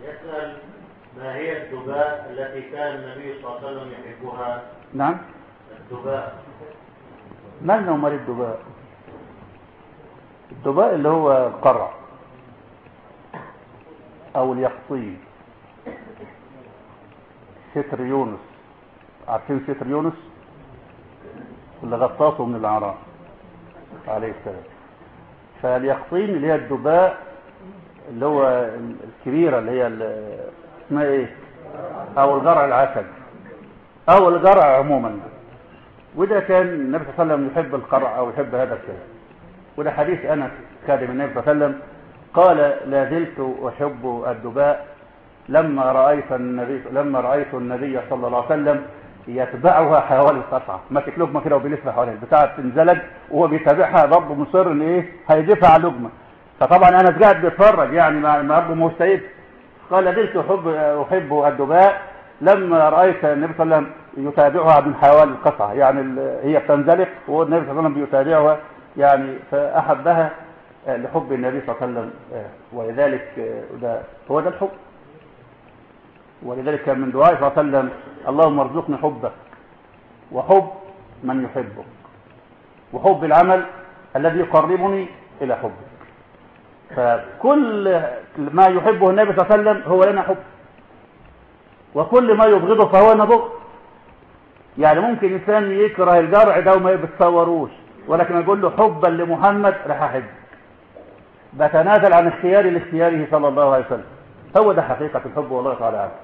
يسأل ما هي الدباء التي كان النبي صلى الله عليه وسلم يحبها نعم الدباء مالنا ومال الدباء الدباء اللي هو القرع او اليقطين ستر يونس عارفين ستر يونس اللي غطاسه من الاعراب عليه السلام فاليقطين اللي هي الدباء اللي هو الكبيرة اللي هي ال- اسمها ايه او الجرع العسل او الجرع عموما وده كان النبي صلى الله عليه وسلم يحب القرع او يحب هذا الكلام وده حديث انس خادم النبي صلى الله عليه وسلم قال لا زلت احب الدباء لما رايت النبي لما رايت النبي صلى الله عليه وسلم يتبعها حوالي القطعه ماسك لقمه كده وبيلف حواليها البتاعه تنزلج وهو بيتابعها برضه مصر ان ايه هيدفع على اللقمه فطبعا انا قاعد بيتفرج يعني ما ما برضه مستعد قال زلت احب احب الدباء لما رايت النبي صلى الله عليه وسلم يتابعها من حوالي القطعه يعني ال- هي بتنزلق والنبي صلى الله عليه وسلم بيتابعها يعني فاحبها آه، لحب النبي صلى الله عليه وسلم آه، ولذلك آه، ده هو ده الحب ولذلك كان من دعائه صلى الله عليه وسلم اللهم ارزقني حبك وحب من يحبك وحب العمل الذي يقربني الى حبك فكل ما يحبه النبي صلى الله عليه وسلم هو لنا حب وكل ما يبغضه فهو نبغض يعني ممكن انسان يكره الجرع ده وما بيتصوروش ولكن اقول له حبا لمحمد راح احبك بتنازل عن اختياري لاختياره صلى الله عليه وسلم هو ده حقيقة الحب والله تعالى عالم